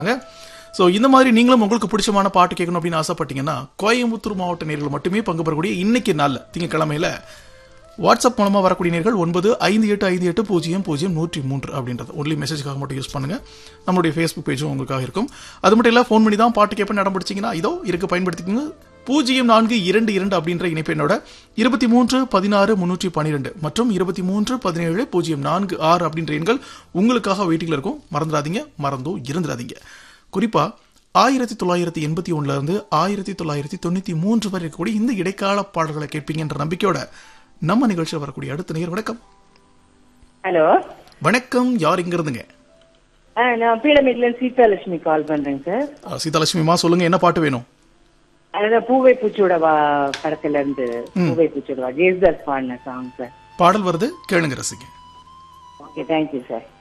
so இந்த மாதிரி நீங்களும் உங்களுக்கு பிடிச்சமான பாட்டு கேட்கணும் அப்படின்னு ஆசைப்பட்டீங்கன்னா கோயம்புத்தூர் மாவட்ட நேர்கள் மட்டுமே பங்கு பெறக்கூடிய இன்னைக்கு நாளில் திங்கக்கிழமையில வாட்ஸ்அப் மூலமா வரக்கூடிய நேர்கள் ஒன்பது ஐந்து எட்டு ஐந்து எட்டு பூஜ்ஜியம் பூஜ்ஜியம் நூற்றி மூன்று அப்படின்றது ஒன்லி மெசேஜ்க்காக மட்டும் யூஸ் பண்ணுங்க நம்மளுடைய ஃபேஸ்புக் பேஜும் உங்களுக்காக இருக்கும் அது மட்டும் இல்ல ஃபோன் பண்ணி தான் பாட்டு கேட்பேன் இடம் பிடிச்சிங்கன்னா இதோ இருக்கு பயன்படுத்திக்கோங்க பூஜ்ஜியம் நான்கு இரண்டு இரண்டு அப்படின்ற இணைப்பு என்னோட இருபத்தி மூன்று பதினாறு முன்னூற்றி பன்னிரெண்டு மற்றும் இருபத்தி மூன்று பதினேழு பூஜ்ஜியம் நான்கு ஆறு அப்படின்ற எண்கள் உங்களுக்காக வெயிட்டிங்ல இருக்கும் மறந்துடாதீங்க மறந்தும் இருந்துடாதீங்க குறிப்பா ஆயிரத்தி தொள்ளாயிரத்தி எண்பத்தி ஒண்ணுல இருந்து ஆயிரத்தி தொள்ளாயிரத்தி தொண்ணூத்தி மூன்று வரை இருக்கக்கூடிய இந்த இடைக்கால பாடல்களை கேட்பீங்கன்ற நம்பிக்கையோட நம்ம நிகழ்ச்சியில் வரக்கூடிய அடுத்த நேர் வணக்கம் ஹலோ வணக்கம் யார் இங்க இருந்துங்க ஆ நான் பீடமேட்ல இருந்து சீதாலட்சுமி கால் பண்றேங்க சார் அஹ், சீதாலட்சுமிமா சொல்லுங்க என்ன பாட்டு வேணும் அதான் பூவை பூச்சியோட வா படத்துல இருந்து பூவை பூச்சியோட வா ஜேசுதாஸ் பாடின சாங் சார் பாடல் வருது கேளுங்க ரசிங்க ஓகே தேங்க்யூ சார்